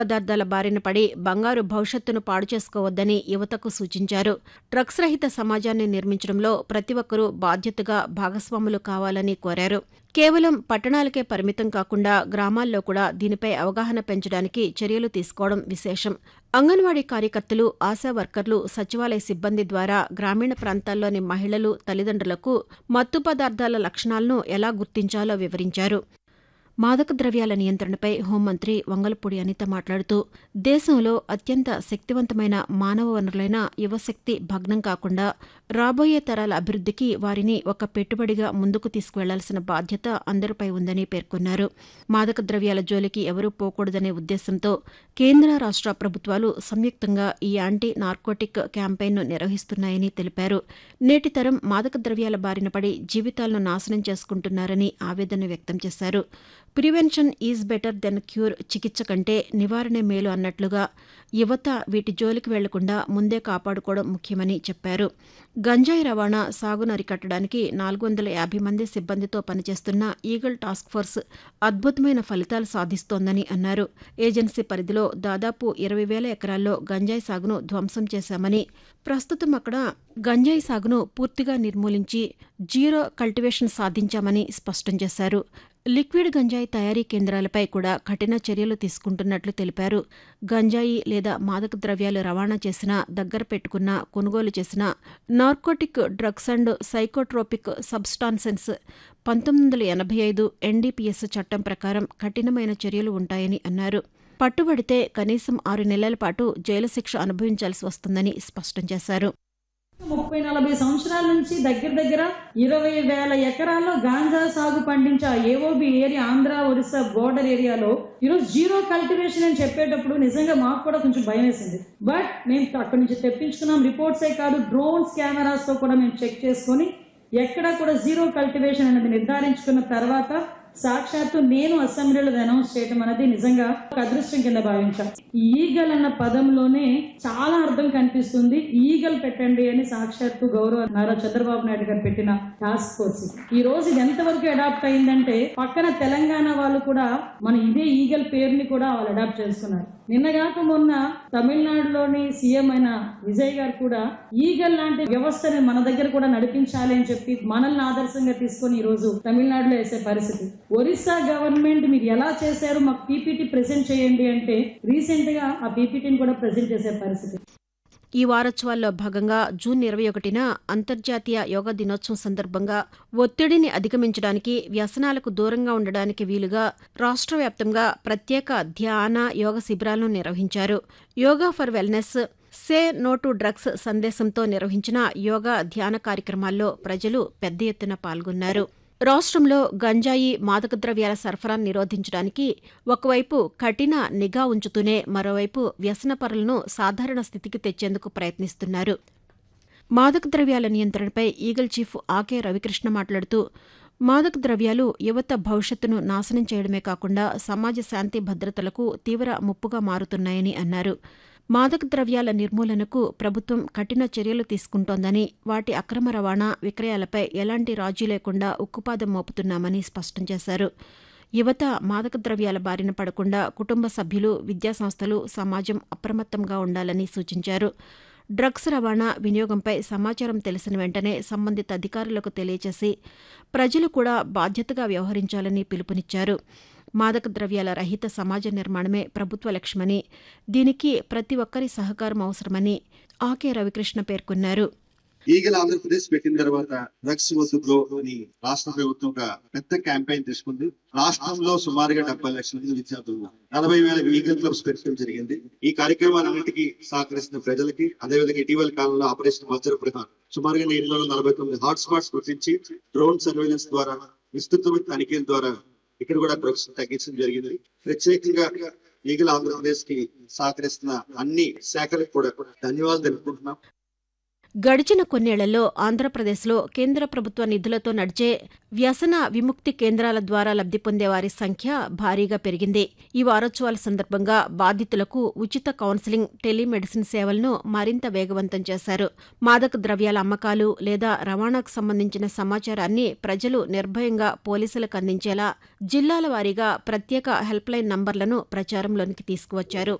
పదార్థాల బారిన పడి బంగారు భవిష్యత్తును పాడు చేసుకోవద్దని యువతకు సూచించారు డ్రగ్స్ రహిత సమాజాన్ని నిర్మించడంలో ప్రతి ఒక్కరూ బాధ్యతగా భాగస్వాములు కావాలని కోరారు కేవలం పట్టణాలకే పరిమితం కాకుండా గ్రామాల్లో కూడా దీనిపై అవగాహన పెంచడానికి చర్యలు తీసుకోవడం విశేషం అంగన్వాడీ కార్యకర్తలు ఆశా వర్కర్లు సచివాలయ సిబ్బంది ద్వారా గ్రామీణ ప్రాంతాల్లోని మహిళలు తల్లిదండ్రులకు మత్తు పదార్థాల లక్షణాలను ఎలా గుర్తించాలో వివరించారు మాదక ద్రవ్యాల నియంత్రణపై హోంమంత్రి వంగలపూడి అనిత మాట్లాడుతూ దేశంలో అత్యంత శక్తివంతమైన మానవ వనరులైన యువశక్తి భగ్నం కాకుండా రాబోయే తరాల అభివృద్ధికి వారిని ఒక పెట్టుబడిగా ముందుకు తీసుకువెళ్లాల్సిన బాధ్యత అందరిపై ఉందని పేర్కొన్నారు మాదక ద్రవ్యాల జోలికి ఎవరూ పోకూడదనే ఉద్దేశంతో కేంద్ర రాష్ట్ర ప్రభుత్వాలు సంయుక్తంగా ఈ యాంటీ నార్కోటిక్ క్యాంపెయిన్ను నిర్వహిస్తున్నాయని తెలిపారు నేటి తరం మాదక ద్రవ్యాల బారిన పడి జీవితాలను నాశనం చేసుకుంటున్నారని ఆవేదన వ్యక్తం చేశారు prevention is better than cure చికిత్స కంటే నివారణే మేలు అన్నట్లుగా యువత వీటి జోలికి వెళ్లకుండా ముందే కాపాడుకోవడం ముఖ్యమని చెప్పారు గంజాయి రవాణా సాగును అరికట్టడానికి నాలుగు వందల యాభై మంది సిబ్బందితో పనిచేస్తున్న ఈగల్ టాస్క్ ఫోర్స్ అద్భుతమైన ఫలితాలు సాధిస్తోందని అన్నారు ఏజెన్సీ పరిధిలో దాదాపు ఇరవై వేల ఎకరాల్లో గంజాయి సాగును ధ్వంసం చేశామని ప్రస్తుతం అక్కడ గంజాయి సాగును పూర్తిగా నిర్మూలించి జీరో కల్టివేషన్ సాధించామని స్పష్టం చేశారు లిక్విడ్ గంజాయి తయారీ కేంద్రాలపై కూడా కఠిన చర్యలు తీసుకుంటున్నట్లు తెలిపారు గంజాయి లేదా మాదక ద్రవ్యాలు రవాణా చేసిన దగ్గర పెట్టుకున్న కొనుగోలు చేసిన narcotic drugs and psychotropic substances పంతొమ్మిది వందల ఎనభై ఐదు ఎన్డీపీఎస్ చట్టం ప్రకారం కఠినమైన చర్యలు ఉంటాయని అన్నారు పట్టుబడితే కనీసం ఆరు నెలల పాటు జైలు శిక్ష అనుభవించాల్సి వస్తుందని స్పష్టం చేశారు ముప్పై నలభై సంవత్సరాల నుంచి దగ్గర దగ్గర ఇరవై వేల ఎకరాల్లో గాంజా సాగు పండించే AOB area Andhra Orissa border ఏరియాలో ఈరోజు జీరో కల్టివేషన్ అని చెప్పేటప్పుడు నిజంగా మాకు కూడా కొంచెం భయం వేసింది బట్ మేము అక్కడి నుంచి తెప్పించుకున్నాం రిపోర్ట్సే కాదు డ్రోన్స్ కెమెరాస్ తో కూడా మేము చెక్ చేసుకొని ఎక్కడా కూడా జీరో కల్టివేషన్ అనేది నిర్ధారించుకున్న తర్వాత సాక్షాత్తు నేను అసెంబ్లీలో అనౌన్స్ చేయడం అనేది నిజంగా ఒక అదృష్టం కింద భావించాం ఈగల్ అన్న పదంలోనే చాలా అర్థం కనిపిస్తుంది ఈగల్ పెట్టండి అని సాక్షాత్తు గౌరవ నారా చంద్రబాబు నాయుడు గారు పెట్టిన టాస్క్ ఫోర్స్ ఈ రోజు ఇది ఎంతవరకు అడాప్ట్ అయిందంటే పక్కన తెలంగాణ వాళ్ళు కూడా మన ఇదే ఈగల్ పేరుని కూడా వాళ్ళు అడాప్ట్ చేస్తున్నారు నిన్నగాక మొన్న తమిళనాడులోని సీఎం అయిన విజయ్ గారు కూడా ఈగల్ లాంటి వ్యవస్థని మన దగ్గర కూడా నడిపించాలి అని చెప్పి మనల్ని ఆదర్శంగా తీసుకొని ఈ రోజు తమిళనాడులో వేసే పరిస్థితి ఒరిస్సా గవర్నమెంట్ మీరు ఎలా చేశారు మాకు పీపీటీ ప్రెజెంట్ చేయండి అంటే రీసెంట్ గా ఆ పీపీటీని కూడా ప్రెజెంట్ చేసే పరిస్థితి ఈ వారోత్సవాల్లో భాగంగా జూన్ ఇరవై ఒకటిన అంతర్జాతీయ యోగా దినోత్సవం సందర్భంగా ఒత్తిడిని అధిగమించడానికి వ్యసనాలకు దూరంగా ఉండడానికి వీలుగా రాష్ట్ర వ్యాప్తంగా ప్రత్యేక ధ్యాన యోగ శిబిరాలను నిర్వహించారు yoga for wellness say no to drugs సందేశంతో నిర్వహించిన యోగా ధ్యాన కార్యక్రమాల్లో ప్రజలు పెద్ద ఎత్తున పాల్గొన్నారు రాష్ట్రంలో గంజాయి మాదక ద్రవ్యాల సరఫరాను నిరోధించడానికి ఒకవైపు కఠిన నిఘా ఉంచుతూనే మరోవైపు వ్యసనపరులను సాధారణ స్థితికి తెచ్చేందుకు ప్రయత్నిస్తున్నారు మాదక ద్రవ్యాల నియంత్రణపై ఈగల్ చీఫ్ ఆకే రవికృష్ణ మాట్లాడుతూ మాదక ద్రవ్యాలు యువత భవిష్యత్తును నాశనం చేయడమే కాకుండా సమాజ శాంతి భద్రతలకు తీవ్ర ముప్పుగా మారుతున్నాయని అన్నారు మాదక ద్రవ్యాల నిర్మూలనకు ప్రభుత్వం కఠిన చర్యలు తీసుకుంటోందని వాటి అక్రమ రవాణా విక్రయాలపై ఎలాంటి రాజీ లేకుండా ఉక్కుపాదం మోపుతున్నామని స్పష్టం చేశారు యువత మాదక ద్రవ్యాల బారిన పడకుండా కుటుంబ సభ్యులు విద్యాసంస్థలు సమాజం అప్రమత్తంగా ఉండాలని సూచించారు డ్రగ్స్ రవాణా వినియోగంపై సమాచారం తెలిసిన వెంటనే సంబంధిత అధికారులకు తెలియచేసి ప్రజలు కూడా బాధ్యతగా వ్యవహరించాలని పిలుపునిచ్చారు మాదక ద్రవ్యాల రహిత సమాజ నిర్మాణమే ప్రభుత్వ లక్ష్యమని దీనికి ప్రతి ఒక్కరి సహకారం అవసరమని ఆకే రవికృష్ణ పేర్కొన్నారు ఈగల్ ఆంధ్రప్రదేశ్ పెట్టిన తర్వాత డ్రగ్స్ వద్దులో అని రాష్ట్ర ప్రభుత్వం ఒక పెద్ద క్యాంపెయిన్ తీసుకుంది రాష్ట్రంలో సుమారుగా డెబ్బై లక్షల మంది విద్యార్థులు ఉన్నారు. నలభై వేల ఈగల్ క్లబ్స్ పెట్టడం జరిగింది ఈ కార్యక్రమాలన్నిటికీ సహకరిస్తున్న ప్రజలకి అదేవిధంగా ఇటీవల కాలంలో ఆపరేషన్ వజ్ర ప్రధాన్ సుమారుగా ఎనిమిది వందల నలభై తొమ్మిది హాట్ స్పాట్స్ గుర్తించి డ్రోన్ సర్వేలెన్స్ ద్వారా విస్తృతమైన తనిఖీల ద్వారా ఇక్కడ కూడా డ్రగ్స్ తగ్గించడం జరిగింది ప్రత్యేకంగా ఈగల్ ఆంధ్రప్రదేశ్ కి సహకరిస్తున్న అన్ని శాఖలకు కూడా ధన్యవాదాలు తెలుపుకుంటున్నాం గడిచిన కొన్నేళ్లలో ఆంధ్రప్రదేశ్లో కేంద్ర ప్రభుత్వ నిధులతో నడిచే వ్యసన విముక్తి కేంద్రాల ద్వారా లబ్ధి పొందే వారి సంఖ్య భారీగా పెరిగింది ఈ వారోత్సవాల సందర్భంగా బాధితులకు ఉచిత కౌన్సిలింగ్ టెలిమెడిసిన్ సేవలను మరింత వేగవంతం చేశారు మాదక ద్రవ్యాల అమ్మకాలు లేదా రవాణాకు సంబంధించిన సమాచారాన్ని ప్రజలు నిర్భయంగా పోలీసులకు అందించేలా జిల్లాల వారీగా ప్రత్యేక హెల్ప్లైన్ నంబర్లను ప్రచారంలోనికి తీసుకువచ్చారు